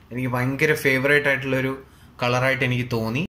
എനിക്ക് ഭയങ്കര ഫേവറേറ്റ് ആയിട്ടുള്ളൊരു കളറായിട്ട് എനിക്ക് തോന്നി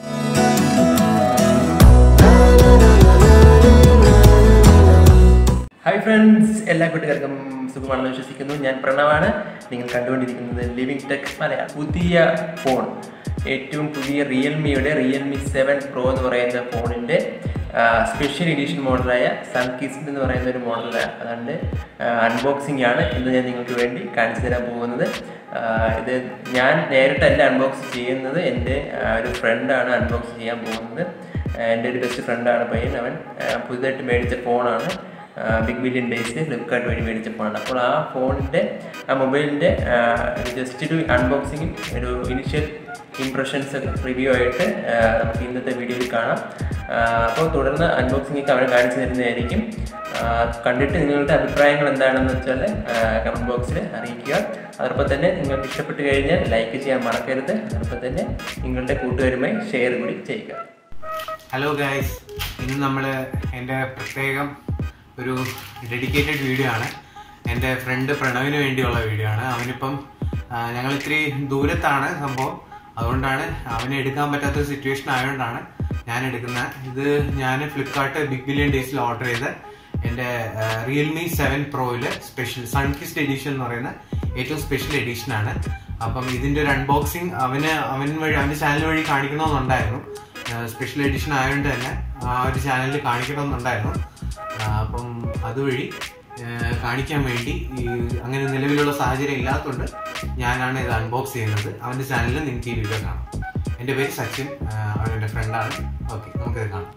ഹായ് ഫ്രണ്ട്സ് എല്ലാ കൂട്ടുകാർക്കും സുഖമാണെന്ന് വിശ്വസിക്കുന്നു ഞാൻ പ്രണവാണ് നിങ്ങൾ കണ്ടുകൊണ്ടിരിക്കുന്നത് ലിവിങ് ടെക് മലയാളം പുതിയ ഫോൺ ഏറ്റവും പുതിയ റിയൽമിയുടെ റിയൽമി സെവൻ പ്രോ എന്ന് പറയുന്ന ഫോണിൻ്റെ സ്പെഷ്യൽ എഡിഷൻ മോഡലായ സൺകിസ് എന്ന് പറയുന്ന ഒരു മോഡൽ അതുകൊണ്ട് അൺബോക്സിംഗ് ആണ് ഇന്ന് ഞാൻ നിങ്ങൾക്ക് വേണ്ടി കാണിച്ചു തരാൻ പോകുന്നത് ആ, ഇത് ഞാൻ നേരിട്ടല്ല അൺബോക്സ് ചെയ്യുന്നത് എൻ്റെ ആ, ഒരു ഫ്രണ്ടാണ് അൺബോക്സ് ചെയ്യാൻ പോകുന്നത് ആ, എൻ്റെ ഒരു ബെസ്റ്റ് ഫ്രണ്ടാണ് പയ്യൻ അവൻ ആ, പുതുതായിട്ട് മേടിച്ച ഫോണാണ് ബിഗ് ബില്യൺ ഡേയ്സ് ഫ്ലിപ്കാർട്ട് വഴി മേടിച്ച ഫോണാണ് അപ്പോൾ ആ ഫോണിൻ്റെ ആ മൊബൈലിൻ്റെ ജസ്റ്റ് ഒരു അൺബോക്സിങ്ങും ഒരു ഇനിഷ്യൽ ഇംപ്രഷൻസ് റിവ്യൂ ആയിട്ട് ആ, നമുക്ക് ഇന്നത്തെ വീഡിയോയിൽ കാണാം ആ, അപ്പോൾ തുടർന്ന് അൺബോക്സിംഗ് ഒക്കെ അവൻ കാണിച്ചു തരുന്നതായിരിക്കും ആ, കണ്ടിട്ട് നിങ്ങളുടെ അഭിപ്രായങ്ങൾ എന്താണെന്ന് വെച്ചാൽ കമൻറ്റ് ബോക്സിൽ അറിയിക്കുക അതോടൊപ്പം തന്നെ നിങ്ങൾക്ക് ഇഷ്ടപ്പെട്ട് കഴിഞ്ഞാൽ ലൈക്ക് ചെയ്യാൻ മറക്കരുത് അതോടൊപ്പം തന്നെ നിങ്ങളുടെ കൂട്ടുകാരുമായി ഷെയർ കൂടി ചെയ്യുക ഹലോ ഗായ്സ് ഇന്ന് നമ്മൾ എൻ്റെ പ്രത്യേകം ഒരു ഡെഡിക്കേറ്റഡ് വീഡിയോ ആണ് എൻ്റെ ഫ്രണ്ട് പ്രണവിന് വേണ്ടിയുള്ള വീഡിയോ ആണ് അവനിപ്പം ആ, ഞങ്ങൾ ഇത്തിരി ദൂരത്താണ് സംഭവം അതുകൊണ്ടാണ് അവന് എടുക്കാൻ പറ്റാത്ത സിറ്റുവേഷൻ ആയതുകൊണ്ടാണ് ഞാൻ എടുക്കുന്നത് ഇത് ഞാൻ ഫ്ലിപ്കാർട്ട് ബിഗ് ബില്യൺ ഡേയ്സിൽ ഓർഡർ ചെയ്ത് എൻ്റെ റിയൽമി സെവൻ പ്രോയില് സ്പെഷ്യൽ സൺകിസ്റ്റ് എഡിഷൻ എന്ന് പറയുന്ന ഏറ്റവും സ്പെഷ്യൽ എഡിഷൻ ആണ് അപ്പം ഇതിൻ്റെ ഒരു അൺബോക്സിങ് അവന് അവൻ വഴി അവൻ്റെ ചാനൽ വഴി കാണിക്കണമെന്നുണ്ടായിരുന്നു സ്പെഷ്യൽ എഡിഷൻ ആയതുകൊണ്ട് തന്നെ ആ ഒരു ചാനലിൽ കാണിക്കണമെന്നുണ്ടായിരുന്നു ആ, അപ്പം അതുവഴി ആ, കാണിക്കാൻ വേണ്ടി ഈ അങ്ങനെ നിലവിലുള്ള സാഹചര്യം ഇല്ലാത്തതുകൊണ്ട് ഞാനാണ് ഇത് അൺബോക്സ് ചെയ്യുന്നത് അവൻ്റെ ചാനലിൽ നിങ്ങൾക്ക് ഈ വീഡിയോ കാണാം എൻ്റെ പേര് സച്ചിൻ ആ, അവൻ എൻ്റെ ഫ്രണ്ടാണ് ഓക്കെ നമുക്കിത് കാണാം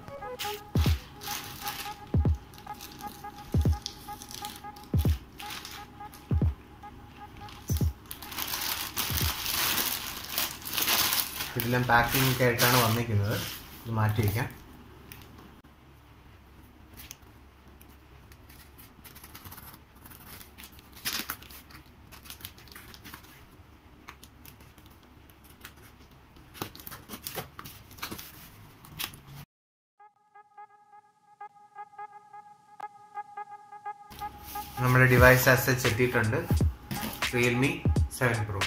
ഇതെല്ലാം പാക്കിംഗ് ഒക്കെ ആയിട്ടാണ് വന്നിരിക്കുന്നത് ഇത് മാറ്റി വയ്ക്കാം നമ്മുടെ ഡിവൈസ് അസറ്റ്സ് എത്തിയിട്ടുണ്ട് റിയൽമി സെവൻ പ്രോ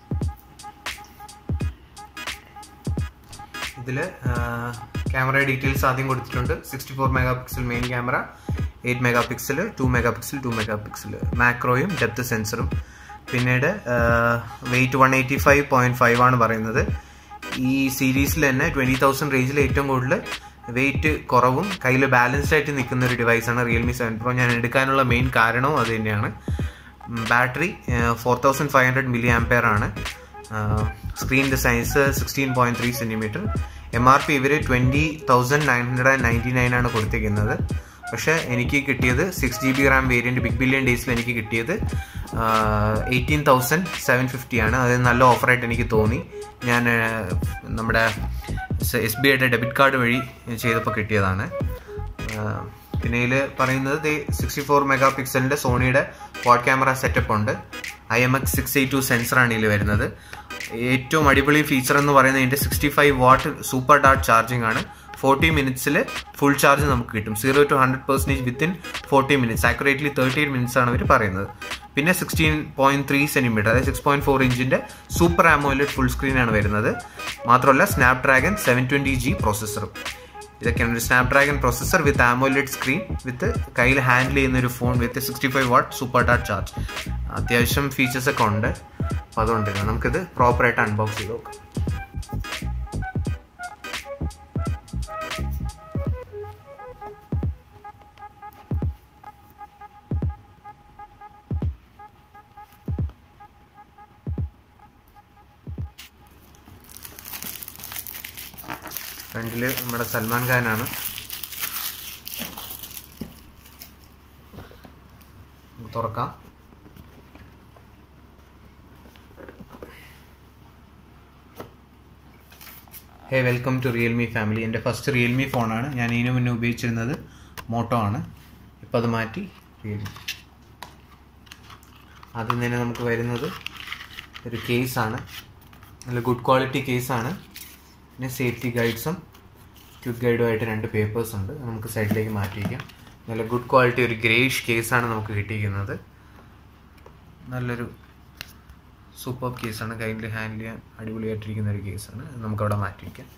ഇതിൽ ക്യാമറ ഡീറ്റെയിൽസ് ആദ്യം കൊടുത്തിട്ടുണ്ട് sixty four megapixel main camera eight megapixel two megapixel two megapixel മാക്രോയും ഡെപ്ത് സെൻസറും പിന്നീട് weight one eighty five point five ആണ് പറയുന്നത് ഈ സീരീസിൽ തന്നെ ട്വൻറ്റി തൗസൻഡ് റേഞ്ചിൽ ഏറ്റവും കൂടുതൽ വെയിറ്റ് കുറവും കയ്യിൽ ബാലൻസ്ഡ് ആയിട്ട് നിൽക്കുന്ന ഒരു ഡിവൈസാണ് റിയൽമി സെവൻ പ്രോ ഞാൻ എടുക്കാനുള്ള മെയിൻ കാരണവും അത് തന്നെയാണ് battery four thousand five hundred milliampere ആണ് സ്ക്രീനിൻ്റെ size sixteen point three centimetre M R P ഇവർ twenty thousand nine hundred and ninety nine ആണ് കൊടുത്തിരിക്കുന്നത് പക്ഷേ എനിക്ക് കിട്ടിയത് six G B RAM variant big billion ഡേയ്സിൽ എനിക്ക് കിട്ടിയത് എയ്റ്റീൻ തൗസൻഡ് സെവൻ ഫിഫ്റ്റി ആണ് അത് നല്ല ഓഫറായിട്ട് എനിക്ക് തോന്നി ഞാൻ ആ, നമ്മുടെ എസ് ബി ഐയുടെ ഡെബിറ്റ് കാർഡ് വഴി ചെയ്തപ്പോൾ കിട്ടിയതാണ് ആ, പിന്നെ ഇതിൽ പറയുന്നത് സിക്സ്റ്റി ഫോർ മെഗാ പിക്സലിൻ്റെ സോണിയുടെ ക്വാഡ് ക്യാമറ സെറ്റപ്പ് ഉണ്ട് I M X six eight two സെൻസറാണ് ഇതിൽ വരുന്നത് ഏറ്റവും അടിപൊളി ഫീച്ചർ എന്ന് പറയുന്നത് ഇതിൻ്റെ sixty five watt super dart charging ആണ് ഫോർട്ടി മിനിറ്റ്സിൽ ഫുൾ ചാർജ് നമുക്ക് കിട്ടും zero to hundred percentage within forty minutes accurately thirty eight minutes ആണ് അവർ പറയുന്നത് പിന്നെ സിക്സ്റ്റീൻ പോയിന്റ് ത്രീ സെൻറ്റിമീറ്റർ അതായത് സിക്സ് പോയിന്റ് ഫോർ ഇഞ്ചിൻ്റെ സൂപ്പർ ആമോയിലറ്റ് ഫുൾ സ്ക്രീനാണ് വരുന്നത് മാത്രമല്ല snapdragon seven twenty G പ്രോസസ്സറും ഇതൊക്കെയാണ് ഒരു snapdragon processor with AMOLED screen with കയ്യിൽ ഹാൻഡിൽ ചെയ്യുന്ന ഒരു phone with sixty five watt super ഡാറ്റ് ചാർജ് അത്യാവശ്യം ഫീച്ചേഴ്സ് ഒക്കെ ഉണ്ട് അപ്പോൾ അതുകൊണ്ട് തന്നെ നമുക്കിത് പ്രോപ്പറായിട്ട് അൺബോക്സ് ചെയ്ത് നോക്കാം ഫ്രണ്ടിൽ നമ്മുടെ സൽമാൻ ഖാനാണ് നമുക്ക് തുറക്കാം hey welcome to Realme family എൻ്റെ ഫസ്റ്റ് റിയൽമി ഫോണാണ് ഞാൻ ഇതിനു മുന്നേ ഉപയോഗിച്ചിരുന്നത് മോട്ടോ ആണ് ഇപ്പോൾ അത് മാറ്റി റിയൽമി ആദ്യം തന്നെ നമുക്ക് വരുന്നത് ഒരു കേസാണ് നല്ല ഗുഡ് ക്വാളിറ്റി കേസാണ് പിന്നെ സേഫ്റ്റി ഗൈഡ്സും ക്വിക്ക് ഗൈഡുമായിട്ട് രണ്ട് പേപ്പേഴ്സ് ഉണ്ട് അത് നമുക്ക് സൈഡിലേക്ക് മാറ്റിയിരിക്കാം നല്ല ഗുഡ് ക്വാളിറ്റി ഒരു ഗ്രേഷ് കേസാണ് നമുക്ക് കിട്ടിയിരിക്കുന്നത് നല്ലൊരു സൂപ്പർ കേസാണ് കയ്യിൽ ഹാൻഡിൽ ചെയ്യാൻ അടിപൊളിയായിട്ടിരിക്കുന്ന ഒരു കേസാണ് നമുക്കവിടെ മാറ്റി വയ്ക്കാം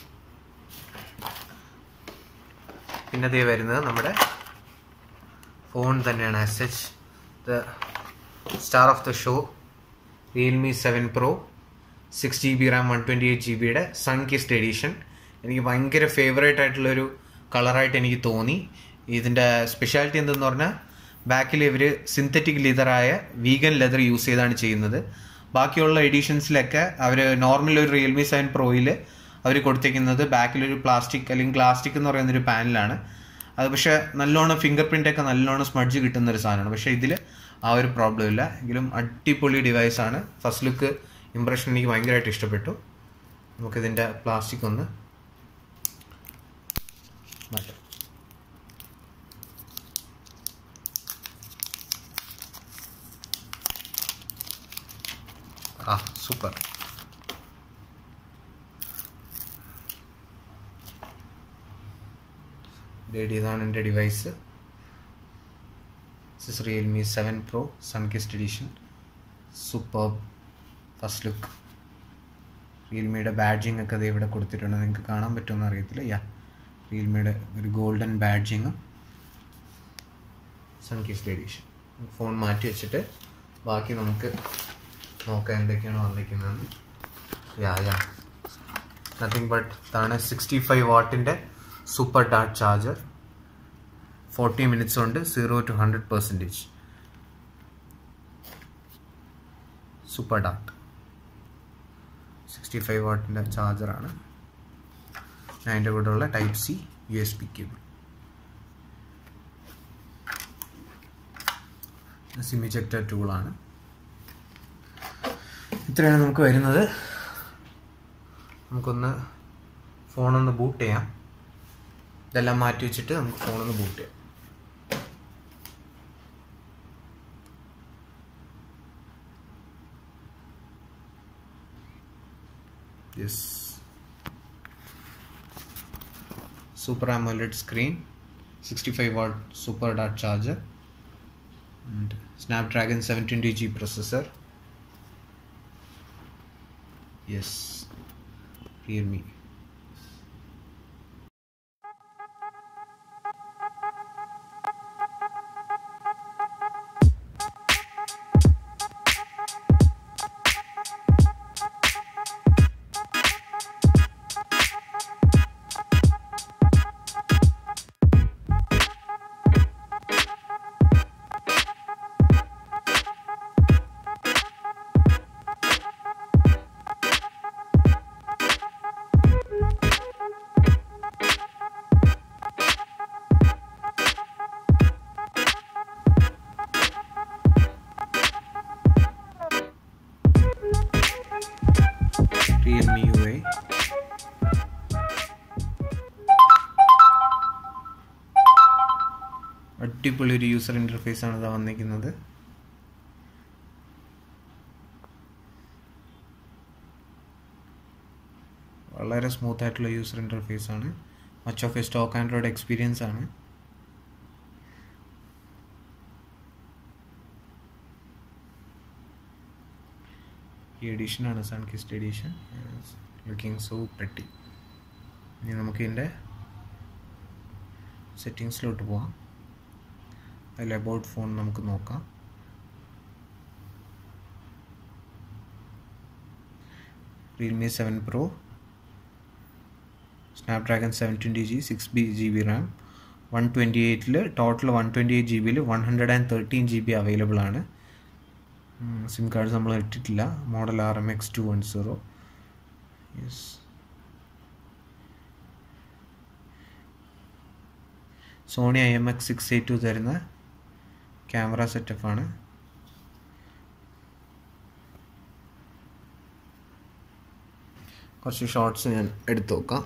പിന്നെ അതേ വരുന്നത് നമ്മുടെ ഫോൺ തന്നെയാണ് as such the star of the show Realme seven pro six G B RAM one twenty eight G ബിയുടെ സൺ കിസ്റ്റ് എഡീഷൻ എനിക്ക് ഭയങ്കര ഫേവറേറ്റ് ആയിട്ടുള്ളൊരു കളറായിട്ട് എനിക്ക് തോന്നി ഇതിൻ്റെ സ്പെഷ്യാലിറ്റി എന്തെന്ന് പറഞ്ഞാൽ ബാക്കിൽ ഇവർ സിന്തറ്റിക് ലെതറായ വീഗൻ ലെതർ യൂസ് ചെയ്താണ് ചെയ്യുന്നത് ബാക്കിയുള്ള എഡീഷൻസിലൊക്കെ അവർ നോർമൽ ഒരു റിയൽമി സെവൻ പ്രോയിൽ അവർ കൊടുത്തേക്കുന്നത് ബാക്കിലൊരു പ്ലാസ്റ്റിക് അല്ലെങ്കിൽ പ്ലാസ്റ്റിക് എന്ന് പറയുന്നൊരു പാനലാണ് അത് പക്ഷേ നല്ലോണം ഫിംഗർ പ്രിൻ്റ് ഒക്കെ നല്ലോണം സ്മഡ്ജ് കിട്ടുന്ന ഒരു സാധനമാണ് പക്ഷേ ഇതിൽ ആ ഒരു പ്രോബ്ലം ഇല്ല എങ്കിലും അടിപൊളി ഡിവൈസാണ് ഫസ്റ്റ് ലുക്ക് ഇമ്പ്രഷൻ എനിക്ക് ഭയങ്കരമായിട്ട് ഇഷ്ടപ്പെട്ടു നമുക്കിതിൻ്റെ പ്ലാസ്റ്റിക് ഒന്ന് മാറ്റാം ആ സൂപ്പർ ഡേഡി ഇതാണ് എൻ്റെ device this Realme seven pro Sunkist edition super first look റിയൽമിയുടെ ബാഡ്ജിങ് ഒക്കെ അത് ഇവിടെ കൊടുത്തിട്ടുണ്ട് നിങ്ങൾക്ക് കാണാൻ പറ്റുമെന്ന് അറിയത്തില്ല യാ റിയൽമിയുടെ ഒരു ഗോൾഡൻ ബാഡ്ജിങ്ങും സൺകിസ്റ്റ് എഡിഷൻ ഫോൺ മാറ്റി വെച്ചിട്ട് ബാക്കി നമുക്ക് നോക്കാം എന്തൊക്കെയാണ് വന്നിരിക്കുന്നത് യാ യാ നത്തിങ് ബട്ട് ഇതാണ് സിക്സ്റ്റി ഫൈവ് വാട്ടിൻ്റെ super dart charger forty minutes ഉണ്ട് zero to hundred percentage super dart sixty five വാട്ടിൻ്റെ ചാർജറാണ് അതിൻ്റെ കൂടെയുള്ള type C U S B cable SIM ejector ടൂളാണ് ഇത്രയാണ് നമുക്ക് വരുന്നത് നമുക്കൊന്ന് ഫോണൊന്ന് ബൂട്ട് ചെയ്യാം ഇതെല്ലാം മാറ്റി വെച്ചിട്ട് നമുക്ക് ഫോണൊന്ന് ബൂട്ട് ചെയ്യാം yes super AMOLED screen 65 watt super dart charger and Snapdragon 720G processor yes Realme Realme UI അടിപൊളി ഒരു യൂസർ ഇൻ്റർഫേസ് ആണ് ഇതാ വന്നിരിക്കുന്നത് വളരെ സ്മൂത്ത് ആയിട്ടുള്ള യൂസർ ഇൻ്റർഫേസ് ആണ് much of a stock Android experience ആണ് ഈ എഡിഷനാണ് Sunkist edition looking so പെട്ടി ഇനി നമുക്ക് ഇതിൻ്റെ സെറ്റിങ്സിലോട്ട് പോവാം അതിൽ അബൌട്ട് ഫോൺ നമുക്ക് നോക്കാം Realme seven pro Snapdragon seven twenty G six B G B RAM one twenty എയ്റ്റിൽ total one twenty eight G ബിയിൽ one hundred and thirteen G B available ആണ് സിം കാർഡ് നമ്മൾ ഇട്ടിട്ടില്ല model R M X two one zero yes Sony I M X six eight two തരുന്ന camera സെറ്റപ്പാണ് കുറച്ച് shorts ഞാൻ എടുത്തു നോക്കാം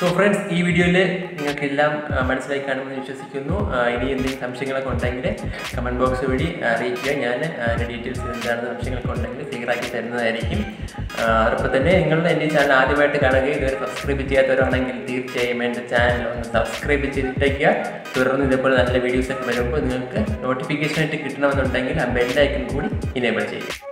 സോ ഫ്രണ്ട്സ് ഈ വീഡിയോയിൽ നിങ്ങൾക്ക് എല്ലാം ആ, മനസ്സിലായി കാണുമെന്ന് വിശ്വസിക്കുന്നു ആ, ഇനി എന്തെങ്കിലും സംശയങ്ങളൊക്കെ ഉണ്ടെങ്കിൽ കമൻറ്റ് ബോക്സ് വഴി അറിയിക്കുക ഞാൻ അതിൻ്റെ ഡീറ്റെയിൽസ് എന്താണെന്ന് സംശയങ്ങളൊക്കെ ഉണ്ടെങ്കിൽ ക്ലിയർ ആക്കി തരുന്നതായിരിക്കും ആ, അതോടൊപ്പം തന്നെ നിങ്ങൾ എൻ്റെ ഈ ചാനൽ ആദ്യമായിട്ട് കാണുകയും ഇതുവരെ സബ്സ്ക്രൈബ് ചെയ്യാത്തവരാണെങ്കിൽ തീർച്ചയായും എൻ്റെ ചാനൽ ഒന്ന് സബ്സ്ക്രൈബ് ചെയ്തിട്ടേക്കുക തുടർന്ന് ഇതേപോലെ നല്ല വീഡിയോസ് ഒക്കെ വരുമ്പോൾ നിങ്ങൾക്ക് നോട്ടിഫിക്കേഷൻ ആയിട്ട് കിട്ടണമെന്നുണ്ടെങ്കിൽ ആ ബെല്ലൈക്കൺ കൂടി ഇനേബിൾ ചെയ്യുക